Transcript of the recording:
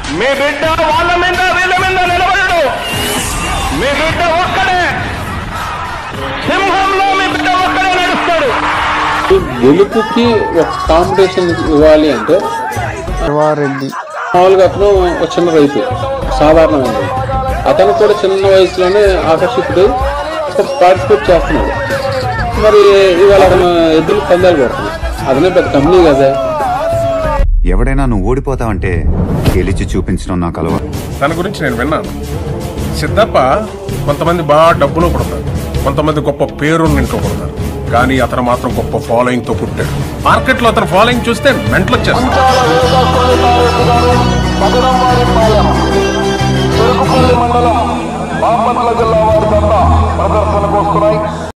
మీ బిడ్డ వాళ్ళ మీద వీళ్ళ మీద నిలబడడు మీ బిడ్డ ఒక్కడే సింహంలో మీ బిడ్డ ఒక్కడే నడుస్తాడు గెలుపుకి ఒక కాంపిటీషన్ ఇవ్వాలి అంటే శివారెడ్డి మామూలుగా అతను ఒక చిన్న రైతు సాధారణమైన అతను కూడా చిన్న వయసులోనే ఆకర్షితుడు పార్టిసిపేట్ చేస్తున్నాడు మరి ఇవాళ అతను ఎద్దులు పందాలు పడుతున్నాడు అతనే పెద్ద కంపెనీ కదా ఎవడైనా నువ్వు ఓడిపోతావంటే గెలిచి చూపించడం నాకు అలవాటు తన గురించి నేను విన్నాను సిద్ధప్ప కొంతమంది బాగా డబ్బులో పుడతారు కొంతమంది గొప్ప పేరున్న ఇంట్లో పుడతారు కానీ అతను మాత్రం గొప్ప ఫాలోయింగ్ తో పుట్టాడు మార్కెట్ లో అతను ఫాలోయింగ్ చూస్తే మెంటల్ వచ్చేస్తుంది చెరుకుపల్లి మండలం బాపట్ల జిల్లా వారి ప్రదర్శనకు వస్తున్నాయి